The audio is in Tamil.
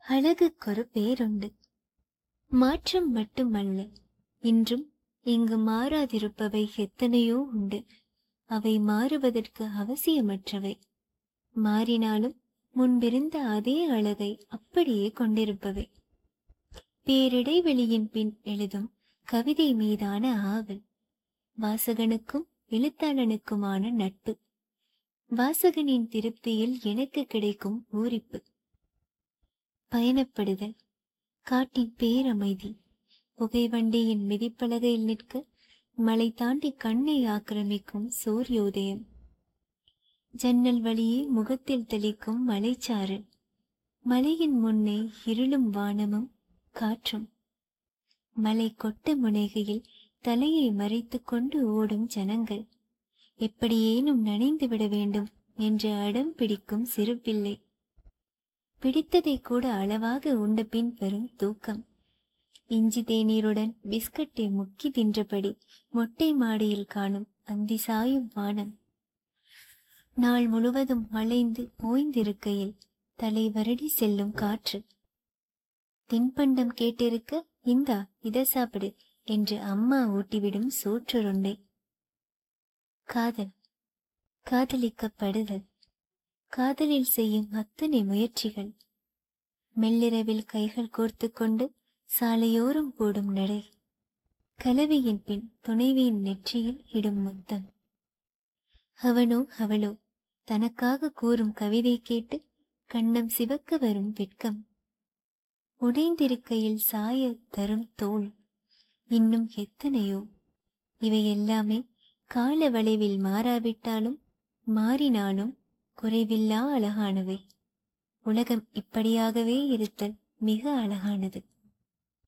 அழகுக்கொரு பேருண்டு மாற்றம் மட்டுமல்ல இன்றும் இங்கு மாறாதிருப்பவை எத்தனையோ உண்டு அவை மாறுவதற்கு அவசியமற்றவை மாறினாலும் முன்பிருந்த அதே அழகை அப்படியே கொண்டிருப்பவை பேரிடைவெளியின் பின் எழுதும் கவிதை மீதான ஆவல் வாசகனுக்கும் எழுத்தாளனுக்குமான நட்பு வாசகனின் திருப்தியில் எனக்கு கிடைக்கும் பூரிப்பு பயணப்படுதல் காட்டின் பேரமைதி புகைவண்டியின் மிதிப்பலகையில் நிற்க மலை தாண்டி கண்ணை ஆக்கிரமிக்கும் சூரியோதயம் ஜன்னல் வழியே முகத்தில் தெளிக்கும் மலைச்சாரல் மலையின் முன்னே இருளும் வானமும் காற்றும் மலை கொட்ட முனைகையில் தலையை மறைத்துக் கொண்டு ஓடும் ஜனங்கள் எப்படியேனும் நனைந்து விட வேண்டும் என்று அடம் பிடிக்கும் சிறு பிள்ளை பிடித்ததை கூட அளவாக உண்ட பின் வரும் தூக்கம் இஞ்சி தேநீருடன் பிஸ்கட்டை முக்கி தின்றபடி மொட்டை மாடியில் காணும் அந்தி சாயும் வானம் நாள் முழுவதும் அலைந்து ஓய்ந்திருக்கையில் தலை வருடி செல்லும் காற்று தின்பண்டம் கேட்டிருக்க இந்தா இத சாப்பிடு என்று அம்மா ஊட்டிவிடும் சோற்றுருண்டை காதல் காதலிக்கப்படுதல் காதலில் செய்யும் அத்தனை முயற்சிகள் மெல்லிரவில் கைகள் கோர்த்து கொண்டு சாலையோரம் போடும் நடை கலவியின் பின் துணைவியின் நெற்றியில் இடும் முத்தம் அவனோ அவளோ தனக்காக கூறும் கவிதை கேட்டு கண்ணம் சிவக்க வரும் வெட்கம் உடைந்திருக்கையில் சாய தரும் தோல் இன்னும் எத்தனையோ இவை எல்லாமே கால வளைவில் மாறாவிட்டாலும் மாறினாலும் குறைவில்லா அழகானவை உலகம் இப்படியாகவே இருத்தல் மிக அழகானது